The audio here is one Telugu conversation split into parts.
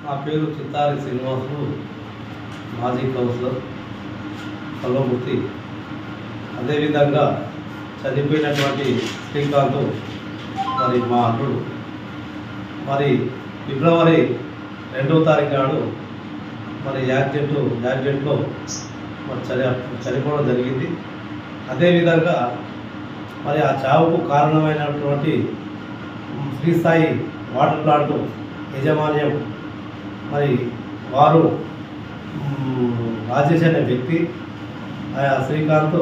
నా పేరు చిత్తారి శ్రీనివాసులు మాజీ కౌన్సిలర్ కల్వమూర్తి అదేవిధంగా చనిపోయినటువంటి శ్రీకాంత్ మరి మా అల్లుడు మరి ఫిబ్రవరి రెండవ తారీఖు నాడు మరి యాక్సిడెంట్ యాక్సిడెంట్లో మరి చని చనిపోవడం జరిగింది అదేవిధంగా మరి ఆ చావుకు కారణమైనటువంటి శ్రీ సాయి వాటర్ ప్లాంట్ యజమాన్యం మరి వారు మ్, రాజేష్ అనే వ్యక్తి ఆ శ్రీకాంత్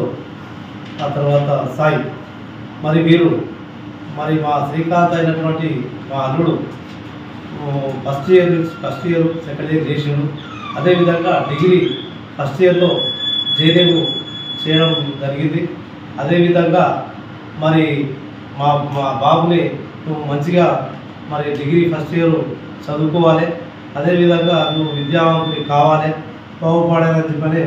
ఆ తర్వాత సాయి మరి వీరు మరి మా శ్రీకాంత్ అయినటువంటి మా అల్లుడు first year first year second year చేసిండు అదేవిధంగా డిగ్రీ ఫస్ట్ ఇయర్లో జేడీకు చేయడం జరిగింది అదేవిధంగా మరి మా మా బాబుని నువ్వు మంచిగా మరి డిగ్రీ ఫస్ట్ ఇయర్ చదువుకోవాలి అదేవిధంగా నువ్వు విద్యావంతుని కావాలి బాగుపడాలని చెప్పని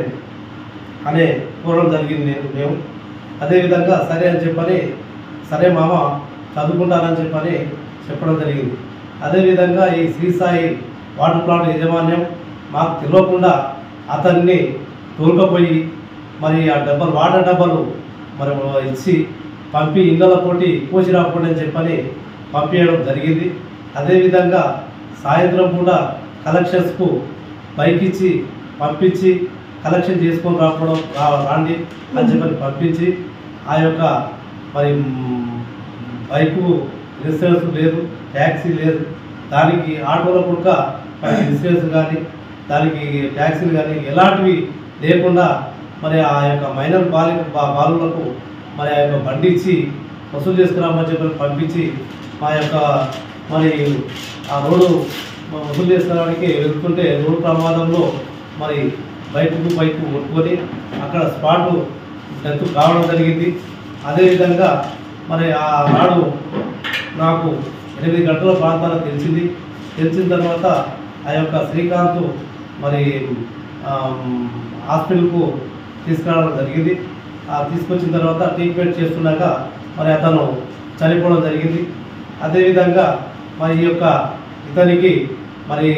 అనే కోరడం జరిగింది నేను మేము అదేవిధంగా సరే అని చెప్పని సరే మామ చదువుకుంటానని చెప్పని చెప్పడం జరిగింది అదేవిధంగా ఈ శ్రీసాయి వాటర్ ప్లాంట్ యాజమాన్యం మాకు తెలియకుండా అతన్ని తోలుకపోయి మరి ఆ డబ్బలు వాటర్ డబ్బాలు మరి ఇచ్చి పంపి ఇళ్ళ పోటీ కోసి రాకపోండి అని చెప్పని పంపించడం జరిగింది అదేవిధంగా సాయంత్రం పూట కలెక్షన్స్కు బైక్ ఇచ్చి పంపించి కలెక్షన్ చేసుకొని రాకపోవడం రా- రాండి అని చెప్పని పంపించి ఆ యొక్క మరి మ్, బైకు ఇన్సూరెన్స్ లేదు ట్యాక్సీ లేదు దానికి ఆటోల పుడక మరి ఇన్సూరెన్స్ కానీ దానికి ట్యాక్సీలు కానీ ఎలాంటివి లేకుండా మరి ఆ యొక్క మైనర్ బాలిక బా- బాలులకు మరి ఆ యొక్క బండి ఇచ్చి వసూలు చేసుకురామని చెప్పి పంపించి మా యొక్క మరి ఆ రోడ్డు మ- వసూలు చేసుకోవడానికి వెళ్తుంటే రోడ్డు ప్రమాదంలో మరి బైక్కు బైక్ కొట్టుకొని అక్కడ స్పాట్ డెత్ కావడం జరిగింది అదేవిధంగా మరి ఆ నాడు నాకు ఎనిమిది గంటల ప్రాంతాన తెలిసింది తెలిసిన తర్వాత ఆ యొక్క శ్రీకాంత్ మరి ఆమ్, హాస్పిటల్కు తీసుకురావడం జరిగింది ఆ తీసుకొచ్చిన తర్వాత ట్రీట్మెంట్ చేస్తున్నాక మరి అతను చనిపోవడం జరిగింది అదేవిధంగా మరి ఈ యొక్క ఇతనికి మరి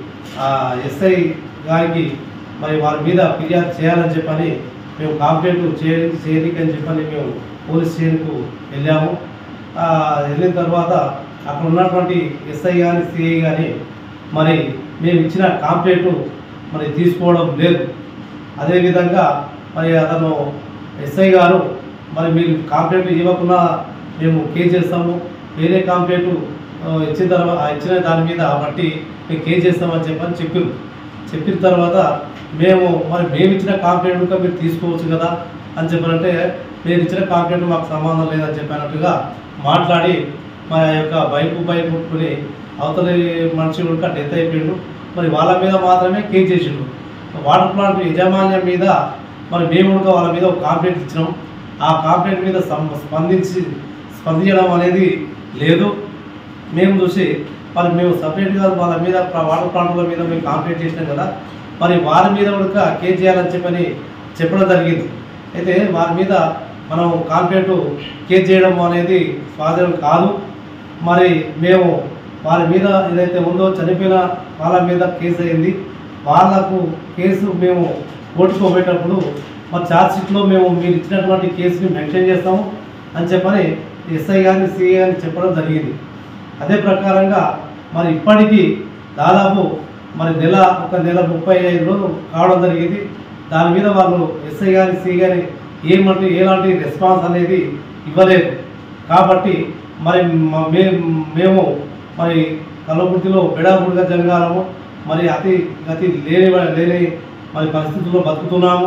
ఆ ఎస్ఐ గారికి మరి వారి మీద ఫిర్యాదు చేయాలని చెప్పని మేము కంప్లైంట్ చేయ చేయడానికి అని చెప్పని మేము పోలీస్ స్టేషన్కు వెళ్ళాము ఆ, వెళ్ళిన తర్వాత అక్కడ ఉన్నటువంటి ఎస్ఐ కానీ సిఐ కానీ మరి మేము ఇచ్చిన కంప్లైంట్ మరి తీసుకోవడం లేదు అదేవిధంగా మరి అతను ఎస్ఐ గారు మరి మీరు కంప్లైంట్ ఇవ్వకుండా మేము కేసు చేస్తాము వేరే కంప్లైంట్ ఆ, ఇచ్చిన తర్వాత ఇచ్చిన దాని మీద బట్టి మేము కేసు చేస్తామని చెప్పని చెప్పారు చెప్పిన తర్వాత మేము మరి మేము ఇచ్చిన కంప్లైంట్ కూడా మీరు తీసుకోవచ్చు కదా అని చెప్పారంటే మీరు ఇచ్చిన కంప్లైంట్ మాకు సంబంధం లేదని చెప్పినట్టుగా మాట్లాడి మా యొక్క బైక్ బైక్ కొట్టుకుని అవతలి మనిషి కూడా డెత్ అయిపోయిండు మరి వాళ్ళ మీద మాత్రమే కేసు చేసిండు వాటర్ ప్లాంట్ యజమాన్యం మీద మరి మేము కూడా వాళ్ళ మీద ఒక కంప్లైంట్ ఇచ్చినాం ఆ కంప్లైంట్ మీద సం- స్పందించి స్పందించడం అనేది లేదు మేము చూసి మరి మేము సపరేట్గా వాళ్ళ మీద ప్ర- వాటర్ ప్లాంట్ల మీద మేము కంప్లైంట్ చేసినాం కదా మరి వారి మీద కూడా కేసు చేయాలని చెప్పని చెప్పడం జరిగింది అయితే వారి మీద మనం కంప్లైంట్ కేసు చేయడం అనేది స్వాధీనం కాదు మరి మేము వారి మీద ఏదైతే ఉందో చనిపోయిన వాళ్ళ మీద కేసు అయింది వాళ్ళకు కేసు మేము కోర్టుకోబెట్టేటప్పుడు మరి ఛార్జ్షీట్లో మేము మీరు ఇచ్చినటువంటి కేసుని మెన్షన్ చేస్తాము అని చెప్పని ఎస్ఐ కానీ సిఐ కానీ చెప్పడం జరిగింది అదే ప్రకారంగా మరి ఇప్పటికీ దాదాపు మరి నెల ఒక నెల ముప్పై ఐదు రోజులు కావడం జరిగింది దాని మీద వాళ్ళు ఎస్ఐ కానీ సిఐ కానీ ఏమంటే ఎలాంటి రెస్పాన్స్ అనేది ఇవ్వలేదు కాబట్టి మరి మ- మే- మేము మరి కల్లకుర్తిలో బెడాబుడిగా జరగాలము మరి అతి గతి లేని లేని మరి పరిస్థితుల్లో బతుకుతున్నాము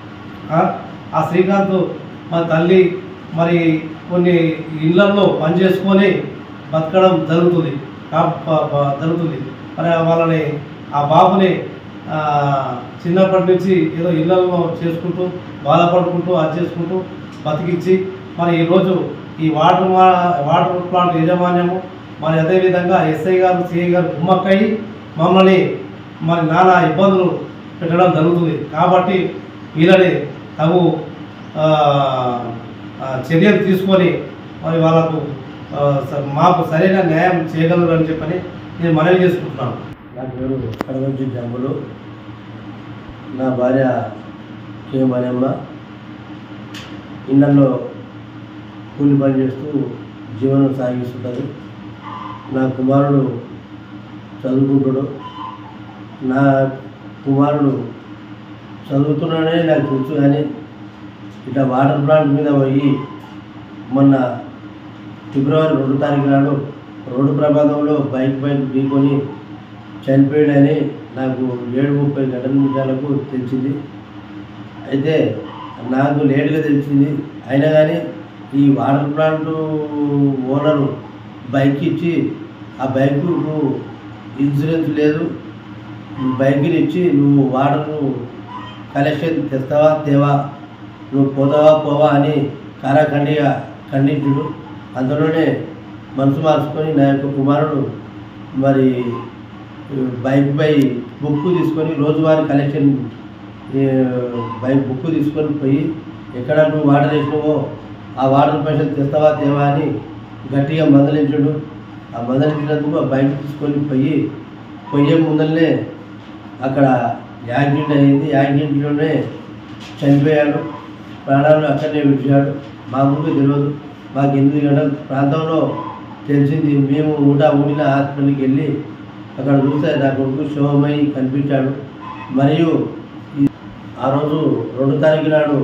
ఆ ఆ శ్రీకాంత్ మరి తల్లి మరి కొన్ని ఇళ్లలో పనిచేసుకొని బతకడం జరుగుతుంది కా- ప- ప- జరుగుతుంది మరి వాళ్ళని ఆ బాబుని ఆ, చిన్నప్పటి నుంచి ఏదో ఇళ్లలో చేసుకుంటూ బాధపడుకుంటూ అది చేసుకుంటూ బతికించి మరి ఈరోజు ఈ వాటర్ మా- వాటర్ ప్లాంట్ యాజమాన్యము మరి అదేవిధంగా ఎస్ఐ గారు సిఐ గారు కుమ్మక్కయి మమ్మల్ని మరి నానా ఇబ్బందులు పెట్టడం జరుగుతుంది కాబట్టి వీళ్ళని తగు ఆ, ఆ, చర్యలు తీసుకొని మరి వాళ్ళకు ఆ, స- మాకు సరైన న్యాయం చేయగలరు అని చెప్పని నేను మనవి చేసుకుంటున్నాను నా పేరు కడగంచి జమ్ములు నా భార్య కే మరియమ్మ ఇళ్ళల్లో కూలి పని చేస్తూ జీవనం సాగిస్తుంటుంది నా కుమారుడు చదువుకుంటాడు నా కుమారుడు చదువుతున్నాడని నాకు తెలుసు కానీ ఇట్లా వాటర్ ప్లాంట్ మీద పోయి మొన్న ఫిబ్రవరి రెండు తారీఖు నాడు రోడ్డు ప్రమాదంలో బైక్ బైక్ ఢీకొని చనిపోయాడని నాకు ఏడు ముప్పై గంటల నిమిషాలకు తెలిసింది అయితే నాకు లేటుగా తెలిసింది అయినా కానీ ఈ వాటర్ ప్లాంట్ ఓనరు బైక్ ఇచ్చి ఆ బైకు ఇన్సూరెన్స్ లేదు బైక్ని ఇచ్చి నువ్వు వాటర్ కలెక్షన్ తెస్తావా తేవా నువ్వు పోతావా పోవా అని కారాఖండిగా ఖండించుడు అందులోనే మనసు మార్చుకొని నా యొక్క కుమారుడు మరి బైక్ పై బుక్ తీసుకొని రోజువారీ కలెక్షన్ ఈ, బైక్ బుక్ తీసుకొని పోయి ఎక్కడ నువ్వు వాటర్ వేసినావో ఆ వాటర్ పైసలు తెస్తావా తేవా అని గట్టిగా మందలించుడు ఆ మందలించినందుకు ఆ బైక్ తీసుకొని పోయి పోయే ముందరనే అక్కడ యాక్సిడెంట్ అయింది యాక్సిడెంట్లోనే చనిపోయాడు ప్రాణాలు అక్కడనే విడిచాడు మాకు తెలియదు మాకు ఎనిమిది గంటల ప్రాంతంలో తెలిసింది మేము ఊటా ఊడిన హాస్పిటల్కి వెళ్ళి అక్కడ చూస్తే నా కొడుకు శివమై కనిపించాడు మరియు ఈ- ఆ రోజు రెండు తారీఖు నాడు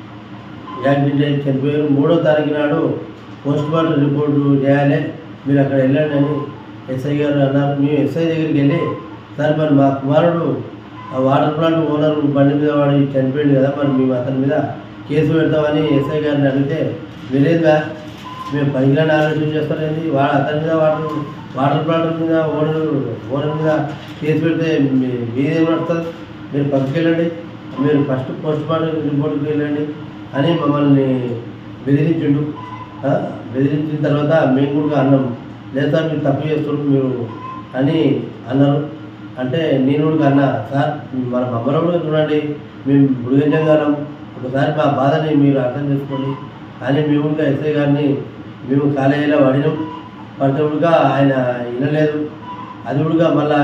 యాక్సిడెంట్ అయి చనిపోయారు మూడో తారీఖు నాడు పోస్ట్ మార్టం రిపోర్టు చేయాలి మీరు అక్కడ వెళ్ళండి అని ఎస్ఐ గారు అన్నారు మేము ఎస్ఐ దగ్గరికి వెళ్ళి సార్ మరి మా కుమారుడు ఆ వాటర్ ప్లాంట్ ఓనర్ బండి మీద వాడి చనిపోయింది కదా మరి మేము అతని మీద కేసు పెడతామని ఎస్ఐ గారిని అడిగితే మీరేందా మేము పనికిరాని ఆలోచన చేస్తారేంది వాడు అతని మీద వాటర్ వాటర్ ప్లాంట్ మీద ఓనర్ ఓనర్ మీద కేసు పెడితే మీ- మీదేం నడుస్తుంది మీరు పక్కకి వెళ్ళండి మీరు ఫస్ట్ పోస్ట్ మార్టం రిపోర్ట్కి వెళ్ళండి అని మమ్మల్ని బెదిరించిండు ఆ, బెదిరించిన తర్వాత మేము కూడా అన్నాం లేదు సార్ మీరు తప్పు చేస్తున్నారు మీరు అని అన్నారు అంటే నేను కూడా అన్నా సార్ మన మమ్మల్ని కూడా చూడండి మేము మృగంజంగారం ఒకసారి మా బాధని మీరు అర్థం చేసుకోండి అని మేము కూడా ఎస్ఐ గారిని మేము కాలేజీలో పడినాం పడితే కూడా ఆయన వినలేదు అది కూడా మళ్ళా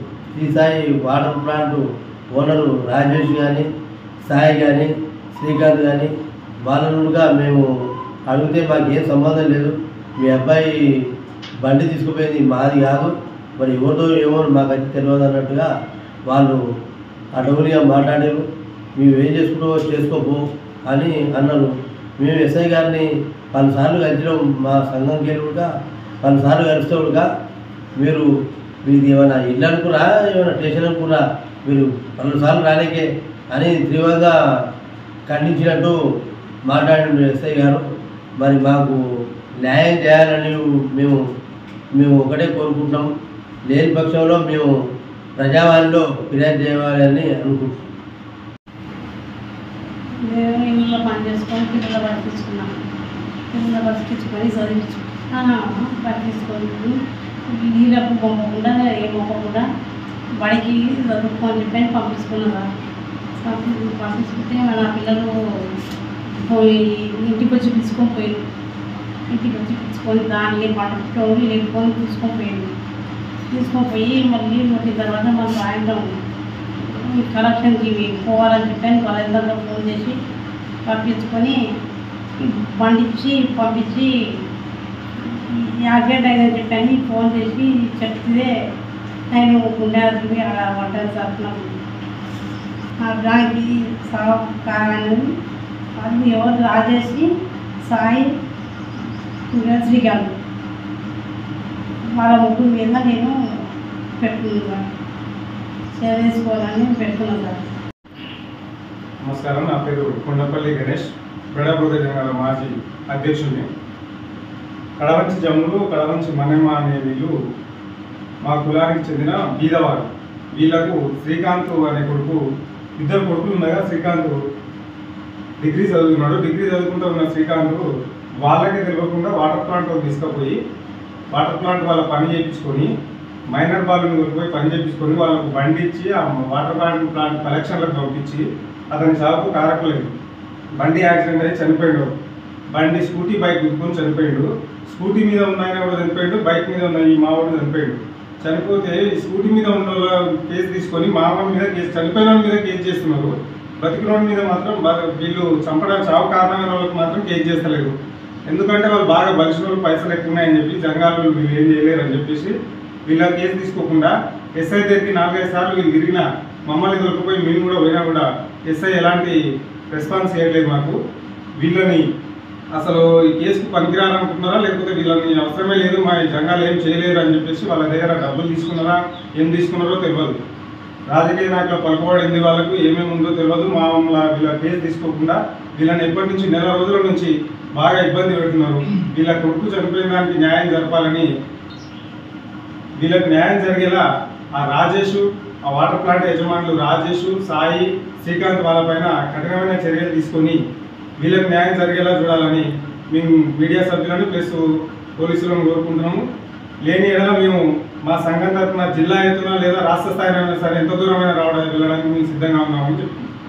ఈ Sai water plant owner Rajesh కానీ సాయి కానీ శ్రీకాంత్ కానీ వాళ్ళను కూడా మేము అడిగితే మాకు ఏం సంబంధం లేదు మీ అబ్బాయి బండి తీసుకుపోయింది మాది కాదు మరి ఎవరితో ఏమో మాకు అది తెలియదు అన్నట్టుగా వాళ్ళు అడవులుగా మాట్లాడారు మేము ఏం చేసుకుంటావో చేసుకోపో అని అన్నారు మేము ఎస్ఐ గారిని పలుసార్లు కలిసినాం మా సంఘంకి వెళ్ళి కూడా పలుసార్లు కలిస్తే కూడా మీరు మీది ఏమైనా ఇల్లు అనుకురా ఏమైనా స్టేషన్ అనుకురా మీరు పలుసార్లు రాలేకే అని తీవ్రంగా ఖండించినట్టు మాట్లాడిన ఎస్ఐ గారు మరి మాకు న్యాయం చేయాలని మేము మేము ఒకటే కోరుకుంటున్నాం లేని పక్షంలో మేము ప్రజావాణిలో ఫిర్యాదు చేయాలని అనుకుంటున్నాం మేము ఇంట్లో పని చేసుకొని పిల్లలు పట్టించుకున్నాం పిల్లలు పట్టించుకొని చదివించు పట్టించుకొని నీళ్ళకు పంపకుండా ఏ మొక్కకుండా బడికి చదువుకొని చెప్పని పంపించుకున్నారు పంపి పంపించుకుంటే మన పిల్లలు పోయి ఇంటికి వచ్చి పిలుచుకొని పోయారు ఇంటికి వచ్చి పిలుచుకొని దాన్ని పట్టుకొని లేపుకొని తీసుకొని పోయాడు తీసుకొని పోయి మళ్ళీ వచ్చిన తర్వాత మన సాయంత్రం కలెక్షన్కి పోవాలని చెప్పని వాళ్ళందరిలో ఫోన్ చేసి పంపించుకొని బండి ఇచ్చి పంపించి యాక్సిడెంట్ అయిందని చెప్పని ఫోన్ చేసి చెప్తే నేను గుండె ఆసుపత్రి ఆడ పడ్డాను సార్ ఆ దానికి సాగు కారణం అది ఎవరు రాజేసి సాయి ఇంకా శ్రీకాంత్ వాళ్ళ ముగ్గురు మీద నేను పెట్టుకున్నాను సేవ చేసుకోవాలని పెట్టుకున్నాను సార్ నమస్కారం నా పేరు కొండపల్లి గణేష్ బెడాబుద జంగాల మాజీ అధ్యక్షుడిని కడవంచి జమ్ములు కడవంచి మనమ్మ అనే వీళ్ళు మా కులానికి చెందిన బీదవారు వీళ్ళకు శ్రీకాంత్ అనే కొడుకు ఇద్దరు కొడుకులు ఉండగా శ్రీకాంత్ డిగ్రీ చదువుతున్నాడు డిగ్రీ చదువుకుంటూ ఉన్న శ్రీకాంత్ వాళ్ళకి తెలియకుండా వాటర్ ప్లాంట్ తీసుకుపోయి వాటర్ ప్లాంట్ వాళ్ళ పని చేయించుకొని మైనర్ బాలుని కొట్టుపోయి పని చేయించుకొని వాళ్ళకు బండి ఇచ్చి ఆ వాటర్ ప్లాంట్ ప్లాంట్ కలెక్షన్లకు పంపించి అతని సాగుకు కారకులేదు బండి యాక్సిడెంట్ అయ్యి చనిపోయాడు బండి స్కూటీ బైక్ గుద్దుకొని చనిపోయాడు స్కూటీ మీద ఉన్న ఆయన కూడా చనిపోయాడు బైక్ మీద ఉన్న ఈ మావాడు చనిపోయాడు చనిపోతే ఈ స్కూటీ మీద ఉన్న వాళ్ళ కేసు తీసుకొని మా వాళ్ళ మీద కేసు చనిపోయిన వాళ్ళ మీద కేసు చేస్తున్నారు బతికిన వాళ్ళ మీద మాత్రం బాగా వీళ్ళు చంపడానికి చావు కారణమైన వాళ్ళకి మాత్రం కేసు చేస్తలేదు ఎందుకంటే వాళ్ళు బాగా బలిసిన వాళ్ళు పైసలు ఎక్కువ ఉన్నాయని చెప్పి జంగాలు వీళ్ళు ఏం చేయలేరు అని చెప్పేసి వీళ్ళ కేసు తీసుకోకుండా ఎస్ఐ దగ్గరికి నాలుగైదు సార్లు వీళ్ళు తిరిగినా మమ్మల్ని దొరికిపోయి మేము కూడా పోయినా కూడా ఎస్ఐ ఎలాంటి రెస్పాన్స్ చేయట్లేదు మాకు వీళ్ళని అసలు ఈ కేసుకు పనికిరాలనుకుంటున్నారా లేకపోతే వీళ్ళని అవసరమే లేదు మా ఈ జంగాలు ఏం చేయలేరు అని చెప్పేసి వాళ్ళ దగ్గర డబ్బులు తీసుకున్నారా ఏం తీసుకున్నారో తెలియదు రాజకీయ నాయకుల పలుకుబడింది వాళ్ళకు ఏమేమి ఉందో తెలియదు మా మమ్మల్ని వీళ్ళ కేసు తీసుకోకుండా వీళ్ళని ఎప్పటి నుంచి నెల రోజుల నుంచి బాగా ఇబ్బంది పెడుతున్నారు వీళ్ళ కొడుకు చనిపోయిన దానికి న్యాయం జరపాలని వీళ్ళకి న్యాయం జరిగేలా ఆ రాజేష్ ఆ వాటర్ ప్లాంట్ యజమానులు రాజేష్ సాయి శ్రీకాంత్ వాళ్ళపైన కఠినమైన చర్యలు తీసుకొని వీళ్ళకి న్యాయం జరిగేలా చూడాలని మేము మీడియా సభ్యులను ప్లస్ పోలీసులను కోరుకుంటున్నాము లేని ఎడల మేము మా సంఘం తరఫున జిల్లా ఎత్తున లేదా రాష్ట్ర స్థాయిలో సరే ఎంత దూరమైన రావడానికి వెళ్ళడానికి మేము సిద్ధంగా ఉన్నామని చెప్తున్నాం